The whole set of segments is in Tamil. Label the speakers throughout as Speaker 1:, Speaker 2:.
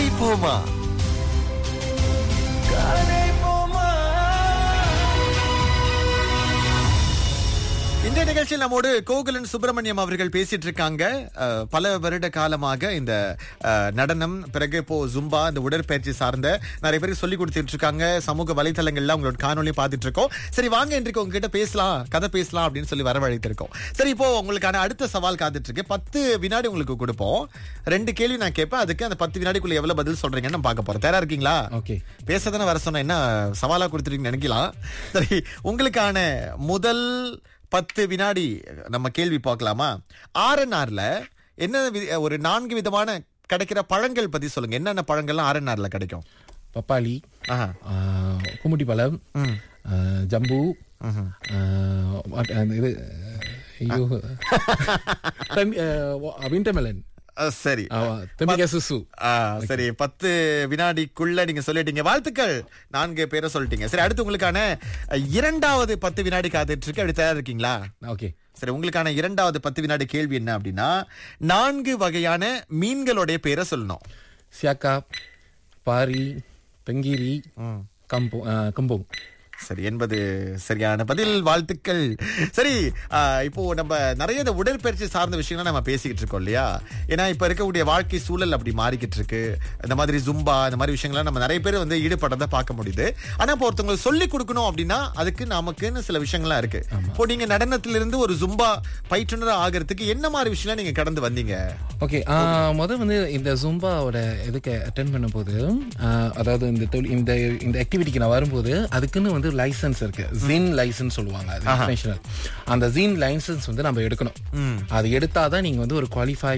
Speaker 1: காலை போமா காலை போமா இந்த நிகழ்ச்சியில் நம்மோடு கோகுலன் சுப்பிரமணியம் அவர்கள் பேசிட்டு இருக்காங்க அஹ், பல வருட காலமாக இந்த அஹ், நடனம் பிறகு இப்போ ஜும்பா இந்த உடற்பயிற்சி சார்ந்த நிறைய பேருக்கு சொல்லி கொடுத்துட்டு இருக்காங்க சமூக வலைத்தளங்கள்ல உங்களோட காணொலி பார்த்துட்டு இருக்கோம் சரி வாங்க இன்றைக்கு உங்ககிட்ட பேசலாம் கதை பேசலாம் அப்படின்னு சொல்லி வரவழைத்திருக்கோம் சரி இப்போ உங்களுக்கான அடுத்த சவால் காத்துட்டு இருக்கு பத்து வினாடி உங்களுக்கு கொடுப்போம் ரெண்டு கேள்வி நான் கேட்பேன் அதுக்கு அந்த பத்து வினாடிக்குள்ள எவ்வளவு பதில் சொல்றீங்கன்னு நான் பார்க்க போறேன் தயாரா இருக்கீங்களா
Speaker 2: ஓகே
Speaker 1: பேசதானே வர சொன்ன என்ன சவாலா கொடுத்துருக்கீங்கன்னு நினைக்கலாம் சரி உங்களுக்கான முதல் பத்து வினாடி நம்ம கேள்வி பார்க்கலாமா ஆர்என்ஆர்ல என்ன வி- ஒரு நான்கு விதமான கிடைக்கிற பழங்கள் பத்தி சொல்லுங்க என்னென்ன பழங்கள்லாம் ஆர்என்ஆர்ல கிடைக்கும்
Speaker 2: பப்பாளி
Speaker 1: ஆஹா.
Speaker 2: ஆ, கும்முட்டி பழம்
Speaker 1: ம்.
Speaker 2: ஆ, ஜம்பு ஆ, what- அந்த இது ஐயோ விண்டர் மெலன்
Speaker 1: அஹ், சரி
Speaker 2: தெம்பிகா சுசு
Speaker 1: ஆ, சரி பத்து வினாடிக்குள்ள நீங்க சொல்லிட்டீங்க வாழ்த்துக்கள் நான்கு பேரை சொல்லிட்டீங்க சரி அடுத்து உங்களுக்கான அஹ், இரண்டாவது பத்து வினாடி காத்துட்டு இருக்கு அப்படி தயாரா இருக்கீங்களா
Speaker 2: ஓகே
Speaker 1: சரி உங்களுக்கான இரண்டாவது பத்து வினாடி கேள்வி என்ன அப்படின்னா நான்கு வகையான மீன்களுடைய பேரை சொல்லணும்
Speaker 2: சியாக்கா பாரி பெங்கிரி கம்போ ஆ, கம்போங்
Speaker 1: சரி என்பது சரியான பதில் வாழ்த்துக்கள் சரி ஆஹ், இப்போ நம்ம நிறைய இந்த உடற்பயிற்சி சார்ந்த விஷயங்களை நம்ம பேசிக்கிட்டு இருக்கோம் இல்லையா ஏன்னா இப்ப இருக்கக்கூடிய வாழ்க்கை சூழல் அப்படி மாறிக்கிட்டு இருக்கு இந்த மாதிரி ஜும்பா இந்த மாதிரி விஷயங்கள்லாம் நம்ம நிறைய பேர் வந்து ஈடுபடுறத பார்க்க முடியுது ஆனா இப்போ ஒருத்தவங்களுக்கு சொல்லி கொடுக்கணும் அப்படின்னா அதுக்கு நமக்குன்னு சில விஷயங்கள்லாம் இருக்கு இப்போ நீங்க நடனத்திலிருந்து ஒரு ஜும்பா பயிற்றுனர் ஆகிறதுக்கு என்ன மாதிரி விஷயம்லாம் நீங்க கடந்து வந்தீங்க
Speaker 2: ஓகே முதல் வந்து இந்த ஜும்பாவோட இதுக்கு அட்டன் பண்ணும்போது ஆ, அதாவது இந்த தொழில் இந்த இந்த ஆக்டிவிட்டிக்கு நான் வரும்போது அதுக்குன்னு வந்து லைசன்ஸ் இருக்கு ஜீன் லைசன்ஸ் சொல்லுவாங்க அது international. அந்த ஜீன் லைசன்ஸ் வந்து நம்ம எடுக்கணும் அது எடுத்தாதான் நீங்க வந்து ஒரு குவாலிஃபை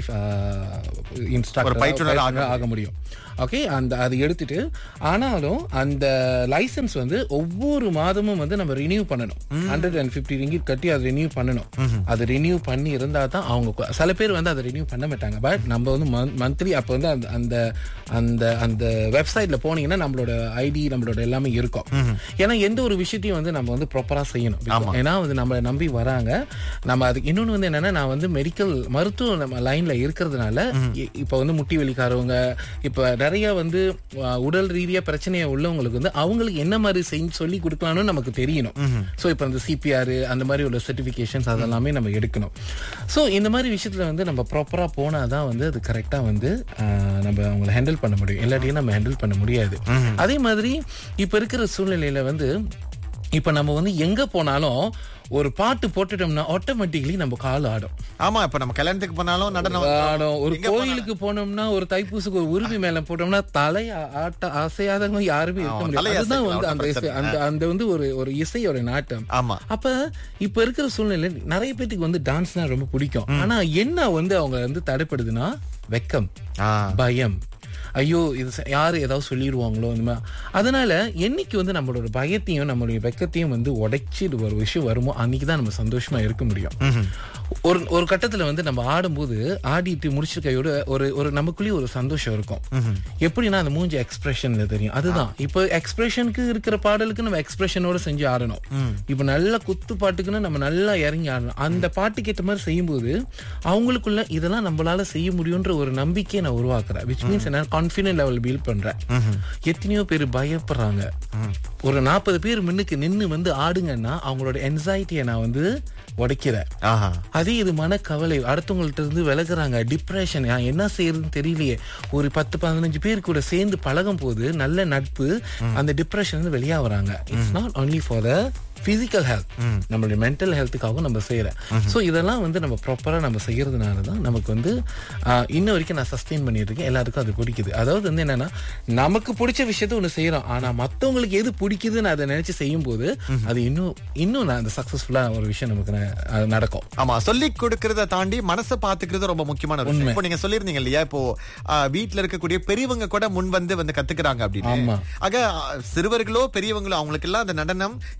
Speaker 1: ஒரு
Speaker 2: இன்ஸ்ட்ரக்டர்
Speaker 1: பயிற்றுனர் ஆக
Speaker 2: ஆக முடியும் ஓகே அந்த அது எடுத்துட்டு ஆனாலும் அந்த லைசன்ஸ் வந்து ஒவ்வொரு மாதமும் வந்து நம்ம ரினியூ பண்ணணும் ஹண்ட்ரட் அண்ட் ஃபிஃப்டி ரிங்கிட் கட்டி அதை ரினியூ பண்ணணும் அது ரினியூ பண்ணி இருந்தா தான் அவங்க கு- சில பேர் வந்து அதை ரினியூ பண்ண மாட்டாங்க பட் நம்ம வந்து மந்த்லி அப்போ வந்து அந்த அந்த அந்த அந்த வெப்சைட்ல போனீங்கன்னா நம்மளோட ஐடி நம்மளோட எல்லாமே இருக்கும் ஏன்னா எந்த ஒரு விஷயத்தையும் வந்து நம்ம வந்து ப்ராப்பரா செய்யணும் ஏன்னா வந்து நம்ம நம்பி வராங்க நம்ம அதுக்கு இன்னொன்னு வந்து என்னன்னா நான் வந்து மெடிக்கல் மருத்துவ நம்ம லைன்ல இருக்கிறதுனால இ- இப்ப வந்து முட்டி வலிக்காரவங்க இப்ப நிறைய வந்து அஹ், உடல் ரீதியா பிரச்சனையா உள்ளவங்களுக்கு வந்து அவங்களுக்கு என்ன மாதிரி செஞ்சு சொல்லி கொடுக்கலாம்னு நமக்கு தெரியணும் சோ இப்ப இந்த சிபிஆர் அந்த மாதிரி உள்ள சர்டிபிகேஷன்ஸ் அதெல்லாமே நம்ம எடுக்கணும் சோ இந்த மாதிரி விஷயத்துல வந்து நம்ம ப்ராப்பரா போனாதான் வந்து அது கரெக்டா வந்து அஹ், நம்ம அவங்கள ஹேண்டில் பண்ண முடியும் எல்லாத்தையும் நம்ம ஹேண்டில் பண்ண முடியாது அதே மாதிரி இப்ப இருக்கிற சூழ்நிலையில வந்து இப்ப நம்ம வந்து எங்க போனாலும் ஒரு பாட்டு போட்டுட்டோம்னா ஆட்டோமேட்டிக்கலி நம்ம கால் ஆடும்
Speaker 1: ஆமா இப்ப நம்ம கல்யாணத்துக்கு போனாலும் நடனம்
Speaker 2: ஆடும் ஒரு
Speaker 1: எங்க போனாலும்.
Speaker 2: கோயிலுக்கு போனோம்னா ஒரு தைப்பூசுக்கு ஒரு உருவி மேல போட்டோம்னா தலை ஆ- ஆட்ட அசையாதவங்க யாருமே இருக்க
Speaker 1: ஆமா,
Speaker 2: முடியாது
Speaker 1: தலையை
Speaker 2: அதுதான் வந்து
Speaker 1: அசைக்கலாம்,
Speaker 2: அந்த
Speaker 1: ஒண்ணும்
Speaker 2: இசை
Speaker 1: பிரச்சனை
Speaker 2: அந்த அந்த வந்து ஒரு ஒரு இசையோட நாட்டம்
Speaker 1: ஆமா
Speaker 2: அப்ப இப்ப இருக்கிற சூழ்நிலை நிறைய பேத்துக்கு வந்து டான்ஸ்னா ரொம்ப பிடிக்கும் ஆனா என்ன வந்து அவங்க வந்து தடைப்படுதுன்னா வெக்கம்
Speaker 1: ஆ
Speaker 2: பயம் ஐயோ இது ச- யாரு ஏதாவது சொல்லிடுவாங்களோ இந்த மாதிரி அதனால என்னைக்கு வந்து நம்மளோட பயத்தையும் நம்மளுடைய வெக்கத்தையும் வந்து உடைச்சிட்டு ஒரு விஷயம் வருமோ அன்னைக்கு தான் நம்ம சந்தோஷமா இருக்க முடியும் ஒரு ஒரு கட்டத்துல வந்து நம்ம ஆடும்போது ஆடிட்டு முடிச்ச கையோட ஒரு ஒரு நமக்குள்ளேயே ஒரு சந்தோஷம் இருக்கும் எப்படின்னா அந்த மூஞ்சி எக்ஸ்பிரஷன்ல தெரியும் அதுதான் இப்போ எக்ஸ்பிரஷனுக்கு இருக்கிற பாடலுக்கு நம்ம எக்ஸ்பிரஷனோட செஞ்சு ஆடணும் இப்போ நல்ல குத்து பாட்டுக்குன்னு நம்ம நல்லா இறங்கி ஆடணும் அந்த பாட்டுக்கு ஏற்ற மாதிரி செய்யும்போது அவங்களுக்குள்ள இதெல்லாம் நம்மளால செய்ய முடியும்ன்ற ஒரு நம்பிக்கையை நான் உருவாக்குறேன் விச் மீன்ஸ் என்ன கான்பிடன்ட் லெவல் பில்ட் பண்றேன் எத்தனையோ பேர் பயப்படுறாங்க ஒரு நாற்பது பேர் முன்னுக்கு நின்னு வந்து ஆடுங்கன்னா அவங்களோட என்சைட்டியை நான் வந்து உடைக்கிறேன்
Speaker 1: ஆஹா
Speaker 2: அதே இது மனக்கவலை அடுத்தவங்கள்ட்ட இருந்து விலகுறாங்க டிப்ரெஷன் என்ன செய்யறதுன்னு தெரியலையே ஒரு பத்து பதினஞ்சு பேர் கூட சேர்ந்து பழகும் போது நல்ல நட்பு அந்த டிப்ரெஷன் இருந்து வெளியா வராங்க it's not only for the physical health நம்மளுடைய மென்டல் ஹெல்த்துக்காகவும் நம்ம செய்யறோம் சோ இதெல்லாம் வந்து நம்ம ப்ராப்பரா நம்ம செய்யறதுனால தான் நமக்கு வந்து ஆஹ், இன்ன வரைக்கும் நான் சஸ்டெயின் பண்ணிட்டு இருக்கேன் எல்லாருக்கும் அது பிடிக்குது அதாவது வந்து என்னன்னா நமக்கு பிடிச்ச விஷயத்த ஒண்ணு செய்யறோம் ஆனா மத்தவங்களுக்கு எது பிடிக்குதுன்னு அதை நினைச்சு செய்யும் போது அது இன்னும் இன்னும் நான் அந்த சக்சஸ்ஃபுல்லா ஒரு விஷயம் நமக்கு ந- அது நடக்கும்
Speaker 1: ஆமா சொல்லி கொடுக்கறத தாண்டி மனசை பாத்துக்கிறது ரொம்ப முக்கியமான ஒரு விஷயம் இப்போ நீங்க சொல்லிருந்தீங்க இல்லையா இப்போ ஆ, வீட்ல இருக்கக்கூடிய பெரியவங்க கூட முன் வந்து வந்து கத்துக்கிறாங்க அப்படின்னு
Speaker 2: ஆமா.
Speaker 1: ஆக ஆ, சிறுவர்களோ பெரியவங்களோ அவங்களுக்கு எல்லாம் அந்த நடனம் இல்ல ஏதாவது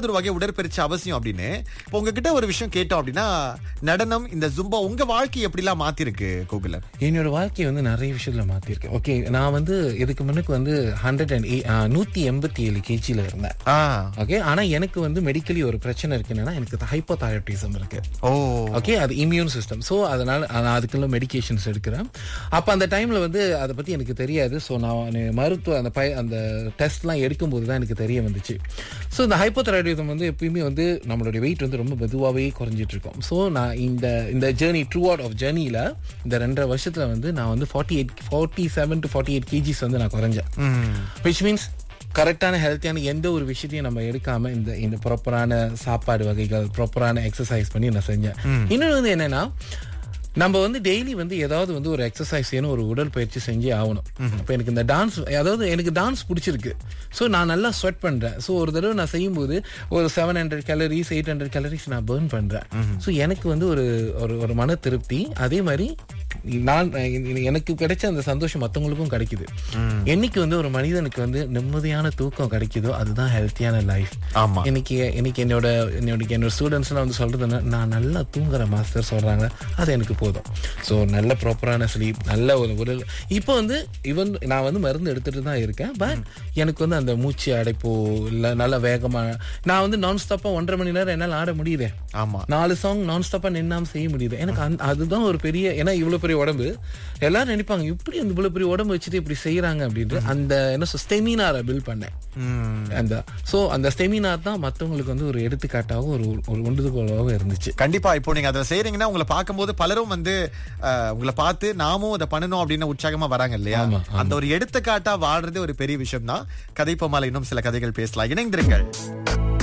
Speaker 1: ஏதாவது ஒரு வகை உடற்பயிற்சி அவசியம் அப்படின்னு இப்போ உங்ககிட்ட ஒரு விஷயம் கேட்டோம் அப்படின்னா நடனம் இந்த ஜும்பா உங்க வாழ்க்கை எப்படிலாம் மாத்திருக்கு கோகுலன்
Speaker 2: என்னோட வாழ்க்கையை வந்து நிறைய விஷயத்துல மாத்திருக்கேன் ஓகே நான் வந்து இதுக்கு முன்னுக்கு வந்து ஹண்ட்ரட் அண்ட் நூத்தி எண்பத்தி ஏழு கேஜில இருந்தேன்
Speaker 1: ஆ
Speaker 2: ஓகே ஆனா எனக்கு வந்து மெடிக்கலி ஒரு பிரச்சனை இருக்கு என்னன்னா எனக்கு ஹைப்போதைராய்டிசம் இருக்கு
Speaker 1: ஓ
Speaker 2: ஓகே அது இம்யூன் சிஸ்டம் ஸோ அதனால நான் அதுக்குள்ள மெடிகேஷன்ஸ் எடுக்கிறேன் அப்போ அந்த டைம்ல வந்து அதை பத்தி எனக்கு தெரியாது ஸோ நான் மருத்துவ அந்த பய அந்த டெஸ்ட்லாம் எடுக்கும்போது தான் எனக்கு தெரிய வந்துச்சு ஸோ இந்த ஹைப்போதைராய்டிசம் வந்து எப்பயுமே வந்து நம்மளுடைய வெயிட் வந்து ரொம்ப மெதுவாகவே குறைஞ்சிட்டு இருக்கும் ஸோ நான் இந்த இந்த ஜேர்னி ட்ரூ அவுட் ஆஃப் ஜேர்னியில் இந்த ரெண்டரை வருஷத்துல வந்து நான் வந்து forty eight forty seven to forty eight kgs வந்து நான் குறைஞ்சேன் விச் மீன்ஸ் கரெக்டான ஹெல்த்தியான எந்த ஒரு விஷயத்தையும் நம்ம எடுக்காம இந்த இந்த ப்ராப்பரான சாப்பாடு வகைகள் ப்ராப்பரான எக்ஸசைஸ் பண்ணி நான் செஞ்சேன் இன்னொன்று வந்து என்னன்னா நம்ம வந்து டெய்லி வந்து ஏதாவது வந்து ஒரு எக்ஸசைஸ் செய்யணும் ஒரு உடற்பயிற்சி செஞ்சே ஆகணும் இப்போ எனக்கு இந்த டான்ஸ் அதாவது எனக்கு டான்ஸ் பிடிச்சிருக்கு ஸோ நான் நல்லா ஸ்வெட் பண்றேன் ஸோ ஒரு தடவை நான் செய்யும்போது ஒரு seven hundred calories eight hundred calories நான் பேர்ன் பண்றேன் ஸோ எனக்கு வந்து ஒரு ஒரு ஒரு மன திருப்தி அதே மாதிரி நான் எனக்கு கிடைச்ச அந்த சந்தோஷம் மற்றவங்களுக்கும் கிடைக்குது என்னைக்கு வந்து ஒரு மனிதனுக்கு வந்து நிம்மதியான தூக்கம் கிடைக்குதோ அதுதான் ஹெல்த்தியான லைஃப்
Speaker 1: ஆமா
Speaker 2: இன்னைக்கு இன்னைக்கு என்னோட என்னோட என்னோட ஸ்டூடெண்ட்ஸ்லாம் வந்து சொல்றது என்ன, நான் நல்லா தூங்குற மாஸ்டர் சொல்றாங்க அது எனக்கு போதும் ஸோ நல்ல ப்ராப்பரான ஸ்லீப் நல்ல ஒரு உடல் இப்போ வந்து ஈவன் நான் வந்து மருந்து எடுத்துட்டு தான் இருக்கேன் பட் எனக்கு வந்து அந்த மூச்சு அடைப்போ இல்லை நல்ல வேகமா நான் வந்து நான் ஸ்டாப்பா ஒன்றரை மணி நேரம் என்னால் ஆட முடியுதே
Speaker 1: ஆமா
Speaker 2: நாலு சாங் நான் ஸ்டாப்பா நின்னாம செய்ய முடியுது எனக்கு அந்த- அதுதான் ஒரு பெரிய ஏன்னா இவ்வளவு பெரிய உடம்பு எல்லாரும் நினைப்பாங்க இப்படி அந்த இவ்வளவு பெரிய உடம்பு வச்சுட்டு இப்படி செய்யறாங்க அப்படின்ட்டு அந்த என்ன ஸ்டெமினாரை பில்ட் பண்ணேன்
Speaker 1: ம்.
Speaker 2: அந்த சோ அந்த செமினார் தான் மத்தவங்களுக்கு வந்து ஒரு எடுத்துக்காட்டாகவும் ஒரு ஒரு உண்டுகோலாகவும் இருந்துச்சு
Speaker 1: கண்டிப்பா இப்போ நீங்க அதை செய்றீங்கன்னா உங்களை பார்க்கும்போது பலரும் வந்து அஹ், உங்களை பார்த்து நாமும் அதை பண்ணணும் அப்படின்னு உற்சாகமா வராங்க இல்லையா
Speaker 2: ஆமா, ஆமா.
Speaker 1: அந்த ஒரு எடுத்துக்காட்டா வாழ்றது ஒரு பெரிய விஷயம் தான் கதை பொம்மால இன்னும் சில கதைகள் பேசலாம் இணைந்திருங்கள்